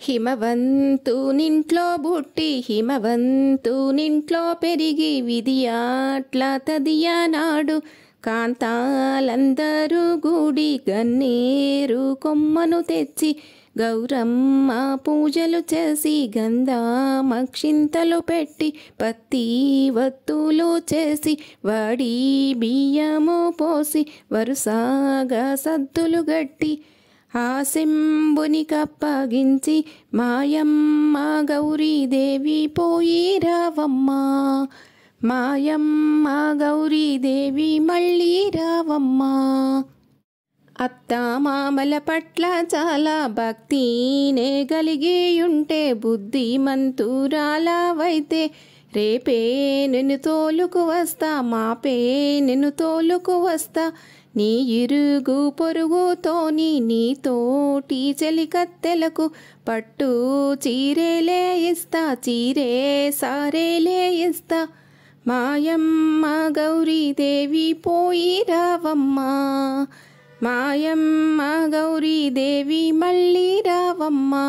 హిమవంతునింట్లో బుట్టి హిమవంతునింట్లో పెరిగి విధియాట్ల తదియనాడు కాంతాలందరూ గూడి గన్నేరు కొమ్మను తెచ్చి గౌరమ్మ పూజలు చేసి గంధామక్షింతలు పెట్టి పత్తి వత్తులు చేసి వడి బియ్యము పోసి వరుసగా సద్దులు గట్టి ఆ శంభుని కప్పగించి మాయమ్మ గౌరీదేవి పోయి రావమ్మ మాయమ్మ గౌరీదేవి మళ్ళీ రావమ్మ అత్త మామల పట్ల చాలా భక్తినే కలిగి ఉంటే బుద్ధిమంతురాలవైతే రేపే నిన్ను తోలుకు వస్తా మాపే నిన్ను తోలుకు వస్తా నీ ఇరుగు పొరుగుతోని నీ తోటి చెలికత్తెలకు పట్టు చీరేలే ఇస్తా చీరే సారేలే ఇస్తా మాయమ్మ గౌరీదేవి పోయి రావమ్మా మాయమ్మ గౌరీదేవి మళ్ళీ రావమ్మా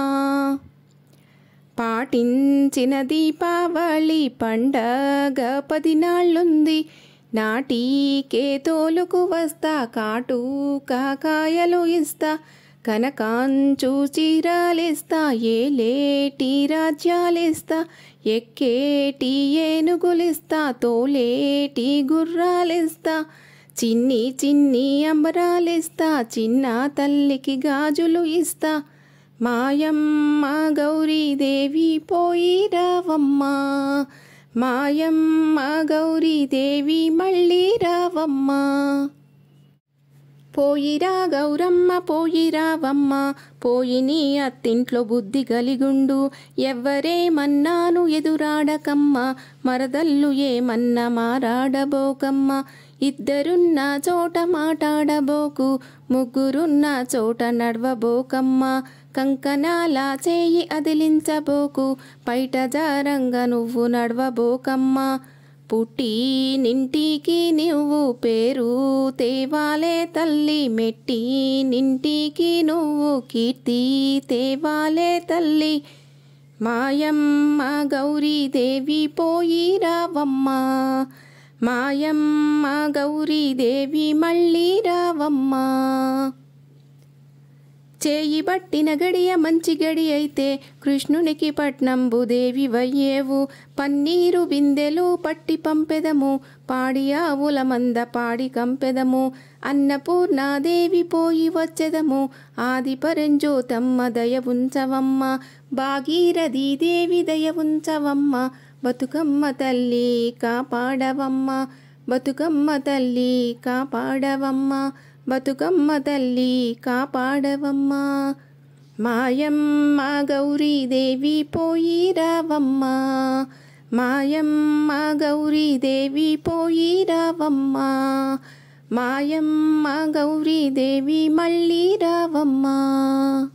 పాటించిన దీపావళి పండగ పదినాళ్ళుంది నాటికే తోలుకు వస్తా కాటు కాకాయలు ఇస్తా కనకాంచు చీరాలిస్తా ఏలేటి రాజ్యాలిస్తా ఎక్కేటి ఏనుగులిస్తా తోలేటి గుర్రాలిస్తా చిన్ని చిన్ని అంబరాలిస్తా చిన్న తల్లికి గాజులు ఇస్తా మాయమ్మ గౌరీదేవి పోయి రావమ్మా మాయమ్మ గౌరీదేవి మళ్ళీ రావమ్మా పోయిరా గౌరమ్మ పోయిరావమ్మ పోయి నీ అత్తింట్లో బుద్ధి కలిగుండు ఎవ్వరేమన్నాను ఎదురాడకమ్మ మరదల్లు ఏమన్నా మారాడబోకమ్మ ఇద్దరున్న చోట మాటాడబోకు ముగ్గురున్న చోట నడవబోకమ్మ కంకణాల చేయి అదిలించబోకు పైట జారంగా నువ్వు నడవబోకమ్మ పుట్టి నింటికి నువ్వు పేరు తేవాలే తల్లి మెట్టి నింటికి నువ్వు కీర్తి తేవాలే తల్లి మాయమ్మ గౌరీదేవి పోయి రావమ్మ మాయమ్మ గౌరీదేవి మళ్ళీ రావమ్మా చేయి బట్టిన గడియ మంచి గడి అయితే కృష్ణునికి పట్నంబు దేవి వయ్యేవు పన్నీరు బిందెలు పట్టి పంపెదము పాడి ఆవుల మంద పాడి కంపెదము అన్నపూర్ణాదేవి పోయి వచ్చెదము ఆది పరంజోతమ్మ దయ ఉంచవమ్మ భాగీరథీ దేవి దయ ఉంచవమ్మ బతుకమ్మ తల్లి కాపాడవమ్మ బతుకమ్మ తల్లి కాపాడవమ్మ బతుకమ్మ తల్లి కాపాడవమ్మ మాయమ్మ గౌరీదేవి పోయి రావమ్మ మాయమ్మ గౌరీదేవి పోయి రావమ్మ మాయమ్మ గౌరీదేవి మళ్ళీ రావమ్మ